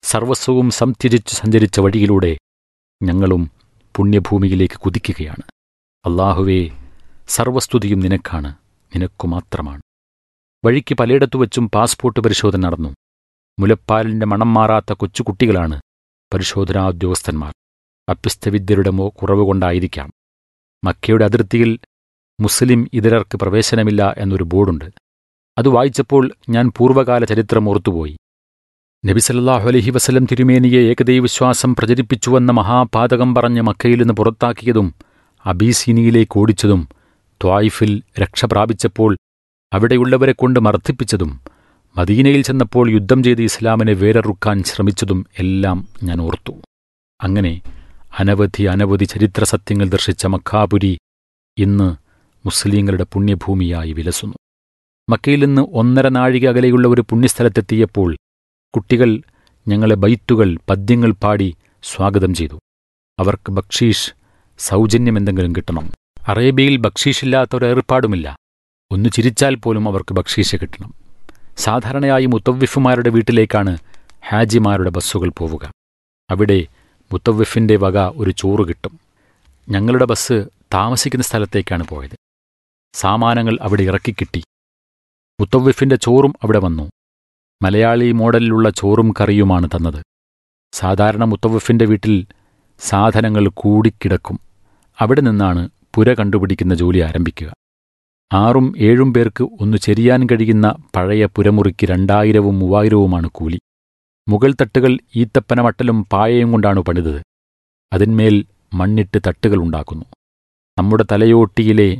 സർവസ്വവും സംത്യജിച്ചു സഞ്ചരിച്ച വഴിയിലൂടെ ഞങ്ങളും പുണ്യഭൂമിയിലേക്ക് കുതിക്കുകയാണ് അള്ളാഹുവേ സർവസ്തുതിയും നിനക്കാണ് നിനക്കു മാത്രമാണ് വഴിക്ക് പലയിടത്തു വച്ചും പാസ്പോർട്ട് പരിശോധന നടന്നു മുലപ്പാലിന്റെ മണം മാറാത്ത കൊച്ചുകുട്ടികളാണ് പരിശോധനാ ഉദ്യോഗസ്ഥന്മാർ അഭ്യസ്തവിദ്യരുടെ മോ കുറവ് കൊണ്ടായിരിക്കാം മക്കയുടെ അതിർത്തിയിൽ മുസ്ലിം ഇതരർക്ക് പ്രവേശനമില്ല എന്നൊരു ബോർഡുണ്ട് അത് വായിച്ചപ്പോൾ ഞാൻ പൂർവ്വകാല ചരിത്രം ഓർത്തുപോയി നബി സല്ലല്ലാഹു അലൈഹി വസല്ലം തിരുമേനിയെ ഏകദൈവവിശ്വാസം പ്രചരിപ്പിച്ചുവെന്ന മഹാപാതകം പറഞ്ഞ് മക്കയിൽ നിന്ന് പുറത്താക്കിയതും അബീസീനിയിലേക്ക് ഓടിച്ചതും ത്വായിഫിൽ രക്ഷ പ്രാപിച്ചപ്പോൾ അവിടെയുള്ളവരെ കൊണ്ട് മർദ്ദിപ്പിച്ചതും മദീനയിൽ ചെന്നപ്പോൾ യുദ്ധം ചെയ്ത് ഇസ്ലാമിനെ വേരറുക്കാൻ ശ്രമിച്ചതും എല്ലാം ഞാൻ ഓർത്തു അങ്ങനെ അനവധി അനവധി ചരിത്ര സത്യങ്ങൾ ദർശിച്ച മക്കാപുരി ഇന്ന് മുസ്ലിങ്ങളുടെ പുണ്യഭൂമിയായി വിലസുന്നു മക്കയിൽ നിന്ന് ഒന്നര നാഴിക അകലെയുള്ള ഒരു പുണ്യസ്ഥലത്തെത്തിയപ്പോൾ കുട്ടികൾ ഞങ്ങളെ ബൈത്തുകൾ പദ്യങ്ങൾ പാടി സ്വാഗതം ചെയ്തു അവർക്ക് ബക്ഷീഷ് സൗജന്യം എന്തെങ്കിലും കിട്ടണം അറേബ്യയിൽ ബക്ഷീഷില്ലാത്ത ഒരു ഏർപ്പാടുമില്ല ഒന്ന് ചിരിച്ചാൽ പോലും അവർക്ക് ബക്ഷീഷ് കിട്ടണം സാധാരണയായി മുത്തവ്വിഫുമാരുടെ വീട്ടിലേക്കാണ് ഹാജിമാരുടെ ബസ്സുകൾ പോവുക അവിടെ മുത്തവ്വിഫിന്റെ വക ഒരു ചോറ് കിട്ടും ഞങ്ങളുടെ ബസ് താമസിക്കുന്ന സ്ഥലത്തേക്കാണ് പോയത് സാമാനങ്ങൾ അവിടെ ഇറക്കിക്കിട്ടി മുത്തവ്വിഫിന്റെ ചോറും അവിടെ വന്നു മലയാളി മോഡലിലുള്ള ചോറും കറിയുമാണ് തന്നത് സാധാരണ മുത്തവ്വിഫിന്റെ വീട്ടിൽ സാധനങ്ങൾ കൂടിക്കിടക്കും അവിടെ നിന്നാണ് പുര കണ്ടുപിടിക്കുന്ന ജോലി ആരംഭിക്കുക ആറും ഏഴും പേർക്ക് ഒന്ന് ചെരിയാൻ കഴിയുന്ന പഴയ പുരമുറിക്ക് രണ്ടായിരവും മൂവായിരവുമാണ് കൂലി മുകൾ തട്ടുകൾ ഈത്തപ്പനമട്ടലും പായയും കൊണ്ടാണ് പണിതത് അതിന്മേൽ മണ്ണിട്ട് തട്ടുകൾ ഉണ്ടാക്കുന്നു നമ്മുടെ തലയോട്ടിയിലെ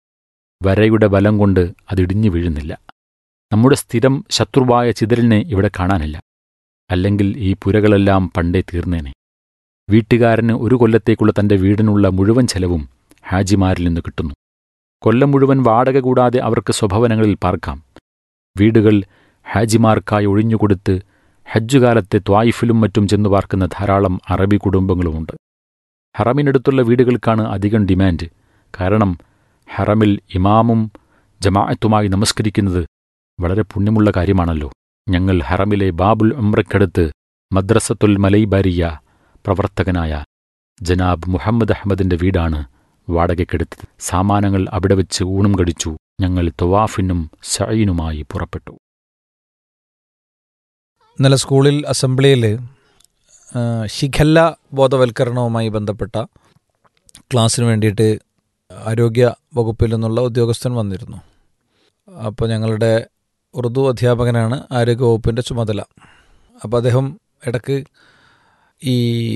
വരയുടെ ബലം കൊണ്ട് അതിടിഞ്ഞു വീഴുന്നില്ല നമ്മുടെ സ്ഥിരം ശത്രുവായ ചിതലിനെ ഇവിടെ കാണാനില്ല അല്ലെങ്കിൽ ഈ പുരകളെല്ലാം പണ്ടേ തീർന്നേനെ വീട്ടുകാരന് ഒരു കൊല്ലത്തേക്കുള്ള തന്റെ വീടിനുള്ള മുഴുവൻ ചെലവും ഹാജിമാരിൽ നിന്ന് കിട്ടുന്നു കൊല്ലം മുഴുവൻ വാടക കൂടാതെ അവർക്ക് സ്വഭവനങ്ങളിൽ പാർക്കാം വീടുകൾ ഹാജിമാർക്കായി ഒഴിഞ്ഞുകൊടുത്ത് ഹജ്ജുകാലത്തെ ത്വായിഫിലും മറ്റും ചെന്നു പാർക്കുന്ന ധാരാളം അറബി കുടുംബങ്ങളുമുണ്ട് ഹറമിനടുത്തുള്ള വീടുകൾക്കാണ് അധികം ഡിമാൻഡ് കാരണം ഹറമിൽ ഇമാമും ജമാഅത്തുമായി നമസ്കരിക്കുന്നത് വളരെ പുണ്യമുള്ള കാര്യമാണല്ലോ ഞങ്ങൾ ഹറമിലെ ബാബുൽ ഉംറയ്ക്കടുത്ത് മദ്രസത്തുൽ മലൈബാരിയ പ്രവർത്തകനായ ജനാബ് മുഹമ്മദ് അഹമ്മദിന്റെ വീടാണ് വാടകയ്ക്കെടുത്തത് സാമാനങ്ങൾ അവിടെ വെച്ച് ഊണും കഴിച്ചു ഞങ്ങൾ തൊവാഫിനും സഈനുമായി പുറപ്പെട്ടു ഇന്നലെ സ്കൂളിൽ അസംബ്ലിയിൽ ശിഖല്ല ബോധവൽക്കരണവുമായി ബന്ധപ്പെട്ട ക്ലാസ്സിന് വേണ്ടിയിട്ട് ആരോഗ്യ വകുപ്പിൽ നിന്നുള്ള ഉദ്യോഗസ്ഥൻ വന്നിരുന്നു അപ്പോൾ ഞങ്ങളുടെ ഉറുദു അധ്യാപകനാണ് ആരോഗ്യ വകുപ്പിൻ്റെ ചുമതല അപ്പോൾ അദ്ദേഹം ഇടക്ക് ഈ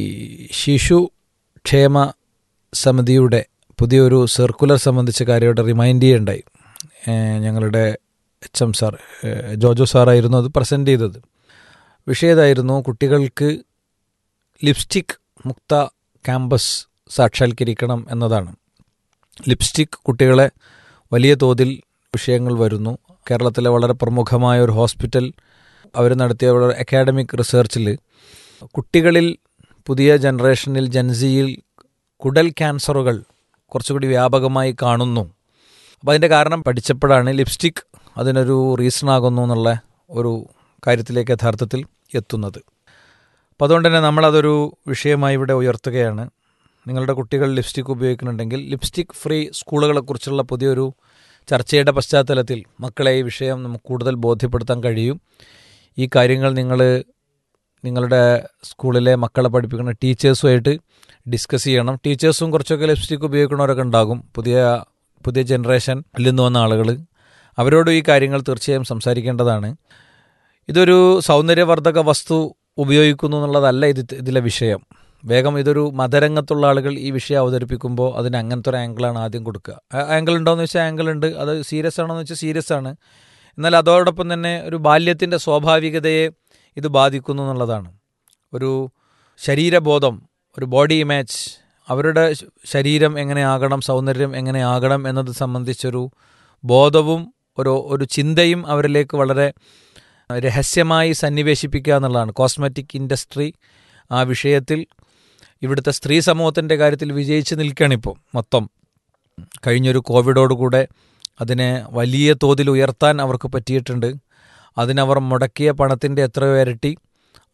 ശിശു ക്ഷേമ സമിതിയുടെ പുതിയൊരു സർക്കുലർ സംബന്ധിച്ച കാര്യമായിട്ട് റിമൈൻഡ് ചെയ്യുണ്ടായി ഞങ്ങളുടെ എച്ച് എം സാർ ജോജോ സാറായിരുന്നു അത് പ്രസൻറ്റ് ചെയ്തത് വിഷയതായിരുന്നു കുട്ടികൾക്ക് ലിപ്സ്റ്റിക് മുക്ത ക്യാമ്പസ് സാക്ഷാത്കരിക്കണം എന്നതാണ് ലിപ്സ്റ്റിക് കുട്ടികളെ വലിയ തോതിൽ വിഷയങ്ങൾ വരുന്നു കേരളത്തിലെ വളരെ പ്രമുഖമായ ഒരു ഹോസ്പിറ്റൽ അവർ നടത്തിയ അക്കാഡമിക് റിസർച്ചിൽ കുട്ടികളിൽ പുതിയ ജനറേഷനിൽ ജൻസിയിൽ കുടൽ ക്യാൻസറുകൾ കുറച്ചുകൂടി വ്യാപകമായി കാണുന്നു അപ്പോൾ അതിൻ്റെ കാരണം പഠിച്ചപ്പോഴാണ് ലിപ്സ്റ്റിക് അതിനൊരു റീസൺ ആകുന്നു എന്നുള്ള ഒരു കാര്യത്തിലേക്ക് യഥാർത്ഥത്തിൽ എത്തുന്നത് അപ്പോൾ അതുകൊണ്ട് തന്നെ നമ്മളതൊരു വിഷയമായി ഇവിടെ ഉയർത്തുകയാണ് നിങ്ങളുടെ കുട്ടികൾ ലിപ്സ്റ്റിക് ഉപയോഗിക്കുന്നുണ്ടെങ്കിൽ ലിപ്സ്റ്റിക് ഫ്രീ സ്കൂളുകളെക്കുറിച്ചുള്ള പുതിയൊരു ചർച്ചയുടെ പശ്ചാത്തലത്തിൽ മക്കളെ ഈ വിഷയം നമുക്ക് കൂടുതൽ ബോധ്യപ്പെടുത്താൻ കഴിയും ഈ കാര്യങ്ങൾ നിങ്ങൾ നിങ്ങളുടെ സ്കൂളിലെ മക്കളെ പഠിപ്പിക്കുന്ന ടീച്ചേഴ്സുമായിട്ട് ഡിസ്കസ് ചെയ്യണം ടീച്ചേഴ്സും കുറച്ചൊക്കെ ലിപ്സ്റ്റിക് ഉപയോഗിക്കുന്നവരൊക്കെ ഉണ്ടാകും പുതിയ പുതിയ ജനറേഷനിൽ നിന്ന് വന്ന ആളുകൾ അവരോട് ഈ കാര്യങ്ങൾ തീർച്ചയായും സംസാരിക്കേണ്ടതാണ് ഇതൊരു സൗന്ദര്യവർദ്ധക വസ്തു ഉപയോഗിക്കുന്നു എന്നുള്ളതല്ല ഇത് ഇതിലെ വിഷയം വേഗം ഇതൊരു മതരംഗത്തുള്ള ആളുകൾ ഈ വിഷയം അവതരിപ്പിക്കുമ്പോൾ അതിന് അങ്ങനത്തെ ഒരു ആംഗിളാണ് ആദ്യം കൊടുക്കുക ആംഗിൾ ഉണ്ടോയെന്ന് വെച്ചാൽ ആംഗിൾ ഉണ്ട് അത് സീരിയസ് ആണോ എന്ന് വെച്ചാൽ സീരിയസ് ആണ് എന്നാൽ അതോടൊപ്പം തന്നെ ഒരു ബാല്യത്തിൻ്റെ സ്വാഭാവികതയെ ഇത് ബാധിക്കുന്നു എന്നുള്ളതാണ് ഒരു ശരീരബോധം ഒരു ബോഡി ഇമേജ് അവരുടെ ശരീരം എങ്ങനെയാകണം സൗന്ദര്യം എങ്ങനെയാകണം എന്നത് സംബന്ധിച്ചൊരു ബോധവും ഒരു ഒരു ചിന്തയും അവരിലേക്ക് വളരെ രഹസ്യമായി സന്നിവേശിപ്പിക്കുക എന്നുള്ളതാണ് കോസ്മെറ്റിക് ഇൻഡസ്ട്രി ആ വിഷയത്തിൽ ഇവിടുത്തെ സ്ത്രീ സമൂഹത്തിൻ്റെ കാര്യത്തിൽ വിജയിച്ച് നിൽക്കുകയാണിപ്പോൾ മൊത്തം കഴിഞ്ഞൊരു കോവിഡോടുകൂടെ അതിനെ വലിയ തോതിൽ ഉയർത്താൻ അവർക്ക് പറ്റിയിട്ടുണ്ട് അതിനവർ മുടക്കിയ പണത്തിൻ്റെ എത്രയോ ഇരട്ടി